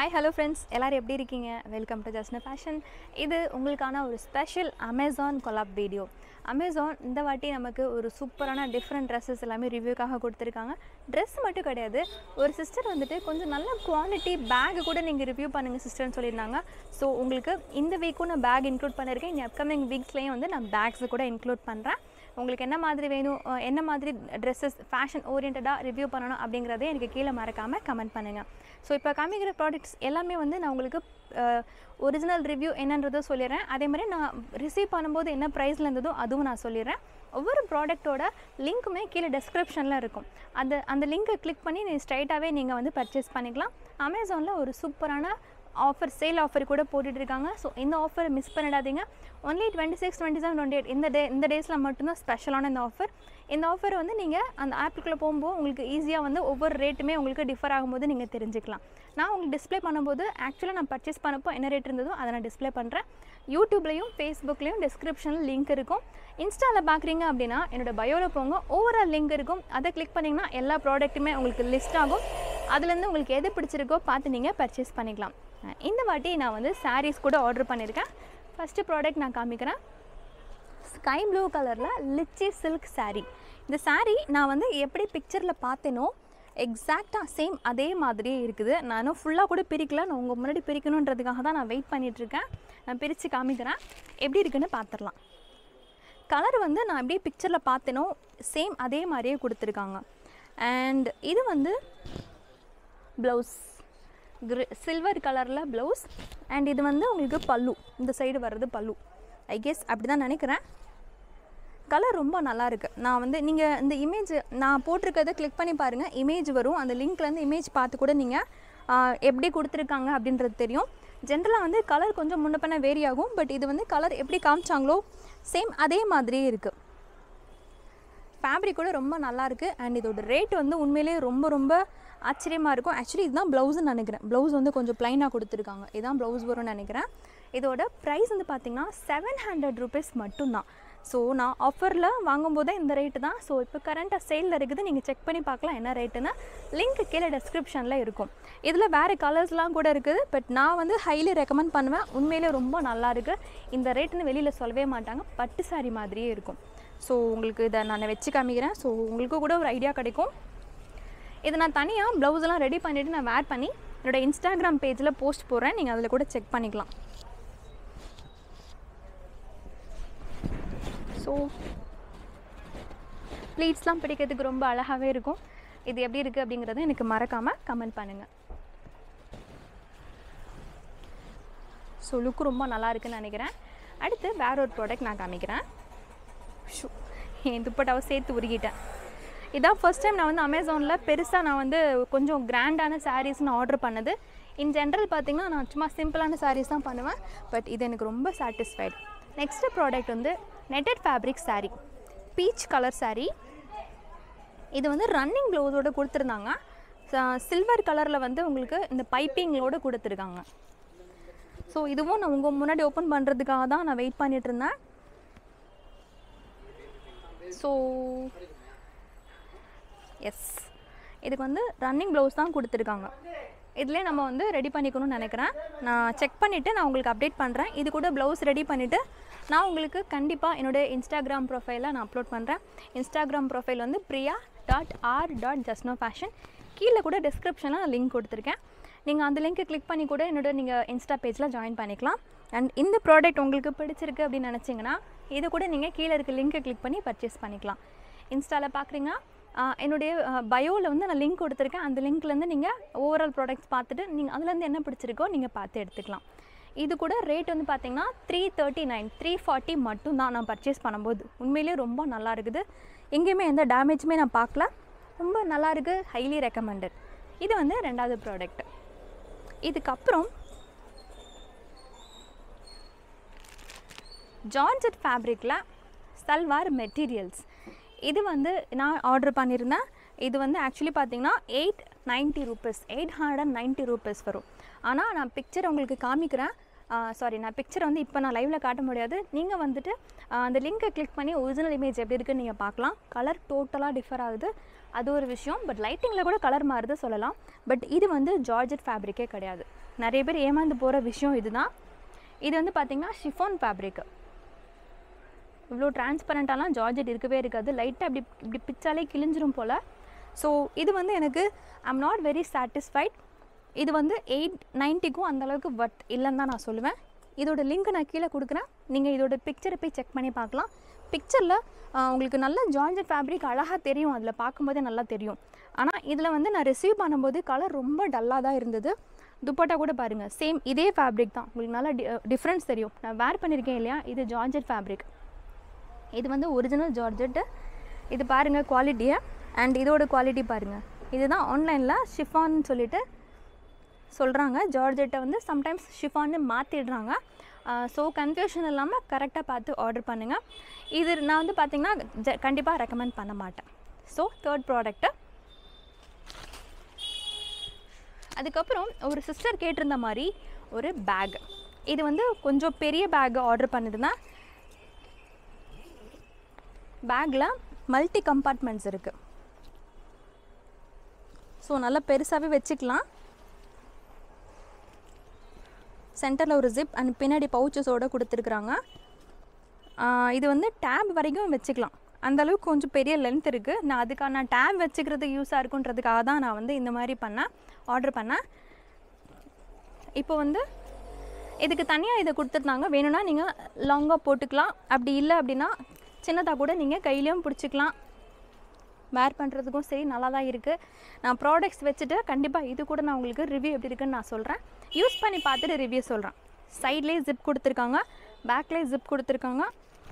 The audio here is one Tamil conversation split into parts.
ஹாய் ஹலோ ஃப்ரெண்ட்ஸ் எல்லோரும் எப்படி இருக்கீங்க வெல்கம் டு ஜஸ்ன ஃபேஷன் இது உங்களுக்கான ஒரு special Amazon collab video Amazon இந்த வாட்டி நமக்கு ஒரு சூப்பரான டிஃப்ரெண்ட் ட்ரெஸ்ஸஸ் எல்லாமே ரிவ்யூக்காக கொடுத்துருக்காங்க ட்ரெஸ் மட்டும் கிடையாது ஒரு சிஸ்டர் வந்துட்டு கொஞ்சம் நல்ல குவாலிட்டி பேக் கூட நீங்கள் ரிவ்யூ பண்ணுங்கள் சிஸ்டர்னு சொல்லியிருந்தாங்க ஸோ உங்களுக்கு இந்த வீக்கும் நான் பேக் இன்க்ளூட் பண்ணியிருக்கேன் இந்த அப்கமிங் வீக்ஸ்லேயும் வந்து நான் பேக்ஸை கூட இன்க்ளூட் பண்ணுறேன் உங்களுக்கு என்ன மாதிரி வேணும் அஹ் என்ன மாதிரி ட்ரெஸ்ஸஸ் ஃபேஷன் ஓரியன்டாக ரிவ்யூ பண்ணணும் அப்படிங்கிறதே எனக்கு கீழே மறக்காமல் கமெண்ட் பண்ணுங்கள் ஸோ இப்போ காமிக்கிற ப்ராடக்ட்ஸ் எல்லாமே வந்து நான் உங்களுக்கு ஒரிஜினல் ரிவ்யூ என்னன்றதை சொல்லிடுறேன் அதே மாதிரி நான் ரிசீவ் பண்ணும்போது என்ன ப்ரைஸில் இருந்ததோ அதுவும் நான் சொல்லிடுறேன் ஒவ்வொரு ப்ராடக்ட்டோட லிங்க்குமே கீழே டெஸ்கிரிப்ஷனில் இருக்கும் அந்த அந்த லிங்கை கிளிக் பண்ணி நீ ஸ்ட்ரைட்டாகவே நீங்கள் வந்து பர்ச்சேஸ் பண்ணிக்கலாம் அமேசானில் ஒரு சூப்பரான ஆஃபர் சேல் ஆஃபர் கூட போட்டுட்டு இருக்காங்க ஸோ இந்த ஆஃபரை மிஸ் பண்ணிடாதீங்க only twenty six twenty seven twenty eight இந்த டே இந்த டேஸில் மட்டும்தான் ஸ்பெஷலான இந்த ஆஃபர் இந்த ஆஃபர் வந்து நீங்கள் அந்த ஆப்புக்குள்ளே போகும்போது உங்களுக்கு ஈஸியாக வந்து ஒவ்வொரு ரேட்டுமே உங்களுக்கு டிஃபர் ஆகும்போது நீங்கள் தெரிஞ்சுக்கலாம் நான் உங்களுக்கு டிஸ்ப்ளே பண்ணும்போது ஆக்சுவலாக நான் பர்ச்சேஸ் பண்ணப்போ என்ன ரேட் இருந்ததோ அதை நான் டிஸ்ப்ளே பண்ணுறேன் யூடியூப்லேயும் ஃபேஸ்புக்லேயும் டிஸ்கிரிப்ஷனில் லிங்க் இருக்கும் இன்ஸ்டாவில் பார்க்குறீங்க அப்படின்னா என்னோட பயோவில் போங்க ஓவரால் லிங்க் இருக்கும் அதை கிளிக் பண்ணிங்கன்னா எல்லா ப்ராடக்ட்டுமே உங்களுக்கு லிஸ்ட் ஆகும் அதுலேருந்து உங்களுக்கு எது பிடிச்சிருக்கோ பார்த்து நீங்கள் பர்ச்சேஸ் பண்ணிக்கலாம் அஹ் இந்த வாட்டி நான் வந்து சாரீஸ் கூட ஆர்டர் பண்ணியிருக்கேன் ஃபஸ்ட்டு ப்ராடக்ட் நான் காமிக்கிறேன் ஸ்கை ப்ளூ கலரில் லிச்சி சில்க் saree இந்த saree நான் வந்து எப்படி பிக்சரில் பார்த்தேனோ எக்ஸாக்டாக சேம் அதே மாதிரியே இருக்குது நானும் ஃபுல்லாக கூட பிரிக்கல நான் உங்கள் முன்னாடி பிரிக்கணுன்றதுக்காக தான் நான் வெயிட் பண்ணிகிட்ருக்கேன் நான் பிரித்து காமிக்கிறேன் எப்படி இருக்குன்னு பார்த்துடலாம் கலர் வந்து நான் அப்படியே பிக்சரில் பார்த்தேனோ சேம் அதே மாதிரியே கொடுத்துருக்காங்க அண்ட் இது வந்து ப்ளவுஸ் கிரி சில்வர் கலரில் ப்ளவுஸ் அண்ட் இது வந்து உங்களுக்கு பல்லு இந்த சைடு வர்றது பல்லு ஐ கெஸ் அப்படி தான் நினைக்கிறேன் கலர் ரொம்ப நல்லா இருக்கு நான் வந்து நீங்கள் இந்த இமேஜ் நான் போட்டிருக்கிறத கிளிக் பண்ணி பாருங்கள் இமேஜ் வரும் அந்த லிங்க்லேருந்து இமேஜ் பார்த்து கூட நீங்கள் எப்படி கொடுத்துருக்காங்க அப்படின்றது தெரியும் ஜென்ரலாக வந்து கலர் கொஞ்சம் முன்ன பண்ண வேரி ஆகும் பட் இது வந்து கலர் எப்படி காமிச்சாங்களோ சேம் அதே மாதிரியே இருக்குது ஃபேப்ரிக் கூட ரொம்ப நல்லா இருக்குது அண்ட் இதோட ரேட் வந்து உண்மையிலேயே ரொம்ப ரொம்ப ஆச்சரியமாக இருக்கும் ஆக்சுவலி இதுதான் ப்ளவுஸ்னு நினைக்கிறேன் ப்ளவுஸ் வந்து கொஞ்சம் ப்ளைனாக கொடுத்துருக்காங்க இதுதான் ப்ளவுஸ் வரும்னு நினைக்கிறேன் இதோட ப்ரைஸ் வந்து பார்த்திங்கன்னா செவன் ஹண்ட்ரட் ருபீஸ் மட்டும்தான் ஸோ நான் ஆஃபரில் வாங்கும்போதே இந்த ரேட்டு தான் ஸோ இப்போ கரண்ட்டாக சேலில் இருக்குது நீங்கள் செக் பண்ணி பார்க்கலாம் என்ன ரேட்டுன்னு லிங்க் கீழே டெஸ்கிரிப்ஷனில் இருக்கும் இதில் வேறு கலர்ஸ்லாம் கூட இருக்குது பட் நான் வந்து ஹைலி ரெக்கமெண்ட் பண்ணுவேன் உண்மையிலே ரொம்ப நல்லா இருக்குது இந்த ரேட்டுன்னு வெளியில் சொல்லவே மாட்டாங்க பட்டு சாரி மாதிரியே இருக்கும் ஸோ உங்களுக்கு இதை நான் வச்சு காமிக்கிறேன் ஸோ உங்களுக்கு கூட ஒரு ஐடியா கிடைக்கும் இதை நான் தனியாக ப்ளவுஸ்லாம் ரெடி பண்ணிவிட்டு நான் வேர் பண்ணி என்னோடய இன்ஸ்டாகிராம் பேஜில் போஸ்ட் போடுறேன் நீங்கள் அதில் கூட செக் பண்ணிக்கலாம் ஸோ ப்ளீட்ஸ்லாம் பிடிக்கிறதுக்கு ரொம்ப அழகாகவே இருக்கும் இது எப்படி இருக்குது அப்படிங்கிறத எனக்கு மறக்காமல் கமெண்ட் பண்ணுங்கள் ஸோ லுக் ரொம்ப நல்லா இருக்குன்னு நினைக்கிறேன் அடுத்து வேற ஒரு ப்ராடக்ட் நான் காமிக்கிறேன் ஷூ என் துப்பட்டாவை சேர்த்து உருகிட்டேன் இதான் ஃபர்ஸ்ட் டைம் நான் வந்து அமேசானில் பெருசாக நான் வந்து கொஞ்சம் கிராண்டான சாரீஸ் நான் ஆர்டர் பண்ணது இன் ஜென்ரல் பார்த்தீங்கன்னா நான் சும்மா சிம்பிளான சாரீஸ் தான் பண்ணுவேன் பட் இது எனக்கு ரொம்ப சாட்டிஸ்ஃபைடு நெக்ஸ்ட் ப்ராடக்ட் வந்து netted fabric saree peach colour saree இது வந்து ரன்னிங் ப்ளவுஸோடு கொடுத்துருந்தாங்க சில்வர் கலரில் வந்து உங்களுக்கு இந்த பைப்பிங்களோடு கொடுத்துருக்காங்க ஸோ இதுவும் நான் உங்கள் முன்னாடி ஓப்பன் பண்ணுறதுக்காக தான் நான் வெயிட் பண்ணிட்டு இருந்தேன் ஸோ எஸ் இதுக்கு வந்து ரன்னிங் ப்ளவுஸ் தான் கொடுத்துருக்காங்க இதிலே நம்ம வந்து ரெடி பண்ணிக்கணும்னு நினைக்கிறேன் நான் செக் பண்ணிவிட்டு நான் உங்களுக்கு அப்டேட் பண்ணுறேன் இது கூட ப்ளவுஸ் ரெடி பண்ணிவிட்டு நான் உங்களுக்கு கண்டிப்பாக என்னோடய இன்ஸ்டாகிராம் ப்ரொஃபைலில் நான் அப்லோட் பண்ணுறேன் இன்ஸ்டாகிராம் ப்ரொஃபைல் வந்து பிரியா டாட் ஆர் டாட் ஜஸ்னோ ஃபேஷன் கீழே கூட டிஸ்கிரிப்ஷனில் நான் லிங்க் கொடுத்துருக்கேன் நீங்கள் அந்த லிங்க்கை கிளிக் பண்ணி கூட என்னோட நீங்கள் இன்ஸ்டா பேஜில் ஜாயின் பண்ணிக்கலாம் அண்ட் இந்த ப்ராடக்ட் உங்களுக்கு பிடிச்சிருக்கு அப்படின்னு நினச்சிங்கன்னா இது கூட நீங்கள் கீழே இருக்க லிங்க்கை கிளிக் பண்ணி பர்ச்சேஸ் பண்ணிக்கலாம் இன்ஸ்டாவில் பார்க்குறீங்கன்னா ஆஹ் என்னுடைய பயோவில் வந்து நான் லிங்க் கொடுத்துருக்கேன் அந்த லிங்க்லேருந்து நீங்கள் ஓவரால் ப்ராடக்ட்ஸ் பார்த்துட்டு நீங்கள் அதுலேருந்து என்ன பிடிச்சிருக்கோ நீங்கள் பார்த்து எடுத்துக்கலாம் இது கூட ரேட் வந்து பார்த்தீங்கன்னா three thirty nine three forty மட்டும் தான் நான் பர்ச்சேஸ் பண்ணும்போது உண்மையிலேயே ரொம்ப நல்லா இருக்குது எங்கேயுமே எந்த டேமேஜுமே நான் பார்க்கல ரொம்ப நல்லா இருக்குது ஹைலி ரெக்கமெண்டட் இது வந்து ரெண்டாவது ப்ராடக்ட் இதுக்கப்புறம் ஜார்ஜட் ஃபேப்ரிக்கில் சல்வார் மெட்டீரியல்ஸ் இது வந்து நான் ஆர்டர் பண்ணியிருந்தேன் இது வந்து ஆக்சுவலி பார்த்தீங்கன்னா eight ninety rupees eight hundred and ninety rupees வரும் ஆனால் நான் பிக்சர் உங்களுக்கு காமிக்கிறேன் சாரி நான் பிக்சர் வந்து இப்போ நான் லைவில் காட்ட முடியாது நீங்கள் வந்துட்டு ஆஹ் அந்த லிங்கை கிளிக் பண்ணி ஒரிஜினல் இமேஜ் எப்படி இருக்குன்னு நீங்கள் பார்க்கலாம் கலர் டோட்டலாக டிஃபர் ஆகுது அது ஒரு விஷயம் பட் லைட்டிங்கில் கூட கலர் மாறுது சொல்லலாம் பட் இது வந்து ஜார்ஜெட் ஃபேப்ரிக்கே கிடையாது நிறைய பேர் ஏமாந்து போகிற விஷயம் இதுதான் இது வந்து பார்த்திங்கன்னா ஷிஃபான் ஃபேப்ரிக் இவ்வளோ டிரான்ஸ்பரண்ட்டாலாம் ஜார்ஜெட் இருக்கவே இருக்காது லைட்டாக இப்படி இப்படி பிச்சாலே கிழிஞ்சிரும் போல் ஸோ இது வந்து எனக்கு ஐம் நாட் வெரி சாட்டிஸ்ஃபைட் இது வந்து எயிட் நைன்ட்டிக்கும் அந்தளவுக்கு வர்த் இல்லைன்னு தான் நான் சொல்லுவேன் இதோட லிங்க் நான் கீழே கொடுக்குறேன் நீங்கள் இதோட பிக்சரை போய் செக் பண்ணி பார்க்கலாம் பிக்சரில் உங்களுக்கு நல்ல ஜார்ஜெட் ஃபேப்ரிக் அழகாக தெரியும் அதில் பார்க்கும்போதே நல்லா தெரியும் ஆனால் இதில் வந்து நான் ரிசீவ் பண்ணும்போது கலர் ரொம்ப டல்லாக தான் இருந்தது துப்பட்டா கூட பாருங்கள் சேம் இதே ஃபேப்ரிக் தான் உங்களுக்கு நல்லா டி டிஃப்ரென்ஸ் தெரியும் நான் வேர் பண்ணியிருக்கேன் இல்லையா இது ஜார்ஜெட் ஃபேப்ரிக் இது வந்து ஒரிஜினல் ஜார்ஜெட்டு இது பாருங்கள் குவாலிட்டியை அண்ட் இதோட குவாலிட்டி பாருங்கள் இதுதான் ஆன்லைனில் ஷிஃபான்னு சொல்லிட்டு சொல்கிறாங்க ஜார்ஜெட்டை வந்து சம்டைம்ஸ் ஷிஃபான்னு மாற்றிடுறாங்க ஸோ கன்ஃபியூஷன் இல்லாமல் கரெக்டாக பார்த்து ஆர்டர் பண்ணுங்கள் இது நான் வந்து பார்த்திங்கன்னா ஜ கண்டிப்பாக ரெக்கமெண்ட் பண்ண மாட்டேன் ஸோ தேர்ட் ப்ராடக்ட்டு அதுக்கப்புறம் ஒரு சிஸ்டர் கேட்டிருந்த மாதிரி ஒரு பேக் இது வந்து கொஞ்சம் பெரிய பேக் ஆர்டர் பண்ணியிருந்தேன் பேக்கில் மல்டி கம்பார்ட்மெண்ட்ஸ் இருக்குது ஸோ நல்லா பெருசாகவே வச்சுக்கலாம் சென்டரில் ஒரு ஜிப் அண்ட் பின்னாடி பவுச்சஸோடு கொடுத்துருக்குறாங்க இது வந்து டேப் வரைக்கும் வச்சுக்கலாம் அந்தளவுக்கு கொஞ்சம் பெரிய லென்த் இருக்குது நான் அதுக்கான டேப் வச்சுக்கிறதுக்கு யூஸாக இருக்குன்றதுக்காக தான் நான் வந்து இந்த மாதிரி பண்ணேன் ஆர்டர் பண்ணேன் இப்போ வந்து இதுக்கு தனியாக இதை கொடுத்துருந்தாங்க வேணும்னா நீங்கள் லாங்காக போட்டுக்கலாம் அப்படி இல்லை அப்படின்னா சின்னதாக கூட நீங்கள் கையிலையும் பிடிச்சிக்கலாம் வேர் பண்ணுறதுக்கும் சரி நல்லா தான் இருக்குது நான் ப்ராடக்ட்ஸ் வச்சுட்டு கண்டிப்பாக இது கூட நான் உங்களுக்கு ரிவ்யூ எப்படி இருக்குன்னு நான் சொல்கிறேன் யூஸ் பண்ணி பார்த்துட்டு ரிவ்யூ சொல்கிறேன் சைட்லேயே ஜிப் கொடுத்துருக்காங்க பேக்லேயே ஜிப் கொடுத்துருக்காங்க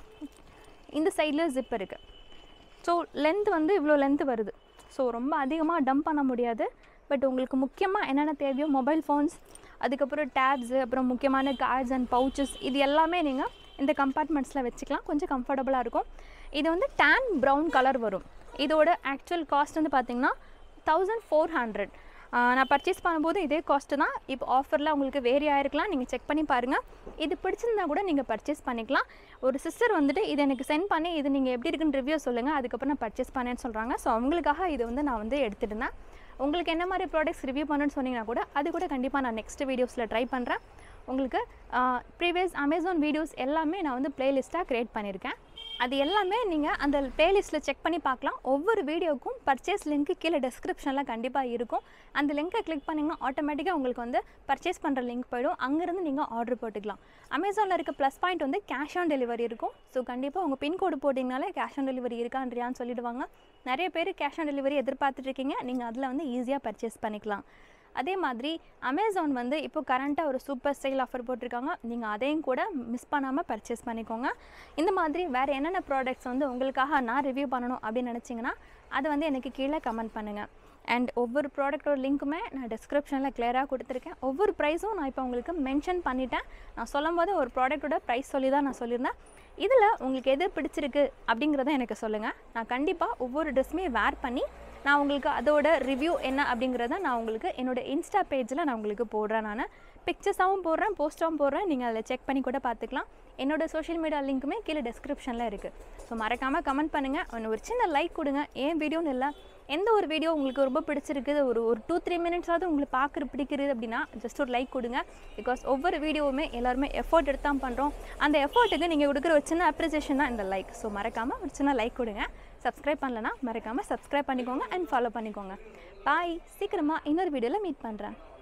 இந்த சைட்லேயும் ஜிப் இருக்குது ஸோ லென்த் வந்து இவ்வளோ லென்த் வருது ஸோ ரொம்ப அதிகமாக டம்ப் பண்ண முடியாது பட் உங்களுக்கு முக்கியமாக என்னென்ன தேவையோ மொபைல் ஃபோன்ஸ் அதுக்கப்புறம் டேப்ஸு அப்புறம் முக்கியமான கார்ட்ஸ் அண்ட் பவுச்சஸ் இது எல்லாமே நீங்கள் இந்த கம்பார்ட்மெண்ட்ஸில் வச்சுக்கலாம் கொஞ்சம் கம்ஃபர்டபுளாக இருக்கும் இது வந்து டேன் ப்ரௌன் கலர் வரும் இதோட ஆக்சுவல் காஸ்ட் வந்து பார்த்திங்கன்னா தௌசண்ட் ஃபோர் ஹண்ட்ரட் நான் பர்ச்சேஸ் பண்ணும்போது இதே காஸ்ட்டு தான் இப்போ ஆஃபரில் உங்களுக்கு வேரி ஆயிருக்கலாம் நீங்கள் செக் பண்ணி பாருங்கள் இது பிடிச்சிருந்தா கூட நீங்கள் பர்ச்சேஸ் பண்ணிக்கலாம் ஒரு சிஸ்டர் வந்துட்டு இது எனக்கு சென்ட் பண்ணி இது நீங்கள் எப்படி இருக்குன்னு ரிவ்யூ சொல்லுங்கள் அதுக்கப்புறம் நான் பர்ச்சேஸ் பண்ணேன்னு சொல்கிறாங்க ஸோ அவங்களுக்காக இது வந்து நான் வந்து எடுத்துருந்தேன் உங்களுக்கு என்ன மாதிரி ப்ராடக்ட்ஸ் ரிவ்யூ பண்ணுன்னு சொன்னீங்கன்னா கூட அது கூட கண்டிப்பாக நான் நெக்ஸ்ட் வீடியோஸில் ட்ரை பண்ணுறேன் உங்களுக்கு ப்ரீவியஸ் அமேசான் வீடியோஸ் எல்லாமே நான் வந்து ப்ளேலிஸ்ட்டாக க்ரியேட் பண்ணியிருக்கேன் அது எல்லாமே நீங்கள் அந்த ப்ளேலிஸ்ட்டில் செக் பண்ணி பார்க்கலாம் ஒவ்வொரு வீடியோக்கும் பர்ச்சேஸ் லிங்க்கு கீழே டெஸ்கிரிப்ஷனில் கண்டிப்பாக இருக்கும் அந்த லிங்க்கை கிளிக் பண்ணிங்கன்னா ஆட்டோமேட்டிக்காக உங்களுக்கு வந்து பர்ச்சேஸ் பண்ணுற லிங்க் போயிடும் அங்கேருந்து நீங்கள் ஆர்டர் போட்டுக்கலாம் அமேசானில் இருக்க ப்ளஸ் பாயிண்ட் வந்து கேஷ் ஆன் டெலிவரி இருக்கும் ஸோ கண்டிப்பாக உங்கள் பின்கோடு போட்டிங்கனாலே கேஷ் ஆன் டெலிவரி இருக்கான்றியான்னு சொல்லிடுவாங்க நிறைய பேர் கேஷ் ஆன் டெலிவரி எதிர்பார்த்துட்டு இருக்கீங்க நீங்கள் அதில் வந்து ஈஸியாக பர்ச்சேஸ் பண்ணிக்கலாம் அதே மாதிரி அமேசான் வந்து இப்போ கரண்ட்டாக ஒரு சூப்பர் சேல் ஆஃபர் போட்டிருக்காங்க நீங்கள் அதையும் கூட மிஸ் பண்ணாமல் பர்ச்சேஸ் பண்ணிக்கோங்க இந்த மாதிரி வேறு என்னென்ன ப்ராடக்ட்ஸ் வந்து உங்களுக்காக நான் ரிவ்யூ பண்ணணும் அப்படின்னு நினச்சிங்கன்னா அதை வந்து எனக்கு கீழே கமெண்ட் பண்ணுங்கள் அண்ட் ஒவ்வொரு ப்ராடக்ட்டோட லிங்க்குமே நான் டிஸ்கிரிப்ஷனில் கிளியராக கொடுத்துருக்கேன் ஒவ்வொரு ப்ரைஸும் நான் இப்போ உங்களுக்கு மென்ஷன் பண்ணிட்டேன் நான் சொல்லும் போது ஒரு ப்ராடக்ட்டோட ப்ரைஸ் சொல்லி தான் நான் சொல்லியிருந்தேன் இதில் உங்களுக்கு எது பிடிச்சிருக்கு அப்படிங்கிறத எனக்கு சொல்லுங்கள் நான் கண்டிப்பாக ஒவ்வொரு ட்ரெஸ்ஸுமே வேர் பண்ணி நான் உங்களுக்கு அதோட ரிவ்யூ என்ன அப்படிங்கிறத நான் உங்களுக்கு என்னோட இன்ஸ்டா பேஜில் நான் உங்களுக்கு போடுறேன் நான் பிக்சர்ஸாகவும் போடுறேன் போஸ்ட்டாகவும் போடுறேன் நீங்கள் அதில் செக் பண்ணி கூட பார்த்துக்கலாம் என்னோட சோஷியல் மீடியா லிங்க்குமே கீழே டிஸ்கிரிப்ஷனில் இருக்குது ஸோ மறக்காமல் கமெண்ட் பண்ணுங்கள் ஒரு சின்ன லைக் கொடுங்க ஏன் வீடியோன்னு இல்லை எந்த ஒரு வீடியோ உங்களுக்கு ரொம்ப பிடிச்சிருக்குது ஒரு ஒரு டூ த்ரீ மினிட்ஸாவது உங்களுக்கு பார்க்குற பிடிக்கிறது அப்படின்னா ஜஸ்ட் ஒரு லைக் கொடுங்க பிகாஸ் ஒவ்வொரு வீடியோவுமே எல்லாருமே எஃபோர்ட் எடுத்து தான் பண்ணுறோம் அந்த எஃபோர்ட்டுக்கு நீங்கள் கொடுக்குற ஒரு சின்ன அப்ரிசியேஷன் தான் இந்த லைக் ஸோ மறக்காமல் ஒரு சின்ன லைக் கொடுங்க சப்ஸ்கிரைப் பண்ணலன்னா மறக்காமல் சப்ஸ்கிரைப் பண்ணிக்கோங்க அண்ட் ஃபாலோ பண்ணிக்கோங்க பாய் சீக்கிரமாக இன்னொரு வீடியோவில் மீட் பண்ணுறேன்